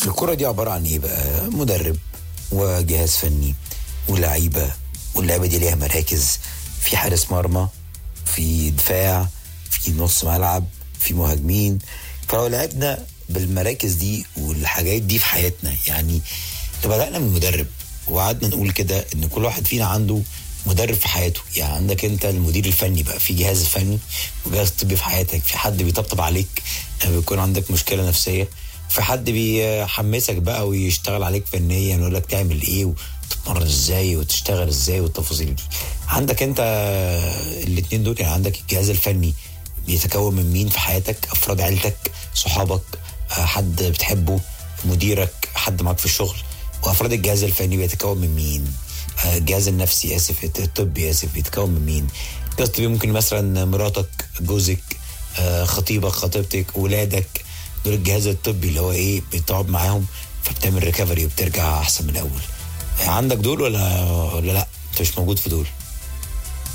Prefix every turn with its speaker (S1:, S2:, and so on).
S1: الكرة دي عبارة عن ايه بقى مدرب وجهاز فني ولعيبة واللعيبة دي ليها مراكز في حارس مرمى في دفاع في نص ملعب في مهاجمين فلو لعبنا بالمراكز دي والحاجات دي في حياتنا يعني بدأنا من مدرب وقعدنا نقول كده ان كل واحد فينا عنده مدرب في حياته يعني عندك انت المدير الفني بقى في جهاز فني وجهاز طبي في حياتك في حد بيطبطب عليك لما بيكون عندك مشكله نفسيه في حد بيحمسك بقى ويشتغل عليك فنيا ويقول لك تعمل ايه وتتمرن ازاي وتشتغل ازاي والتفاصيل دي عندك انت الاثنين دول يعني عندك الجهاز الفني بيتكون من مين في حياتك افراد عيلتك صحابك حد بتحبه مديرك حد معاك في الشغل وافراد الجهاز الفني بيتكون من مين الجهاز النفسي اسف الطبي اسف بيتكون من مين الجهاز الطبي ممكن مثلا مراتك جوزك خطيبك خطيبتك ولادك دول الجهاز الطبي اللي هو ايه بتقعد معاهم فبتعمل ريكفري وبترجع احسن من الاول عندك دول ولا ولا لا انت مش موجود في دول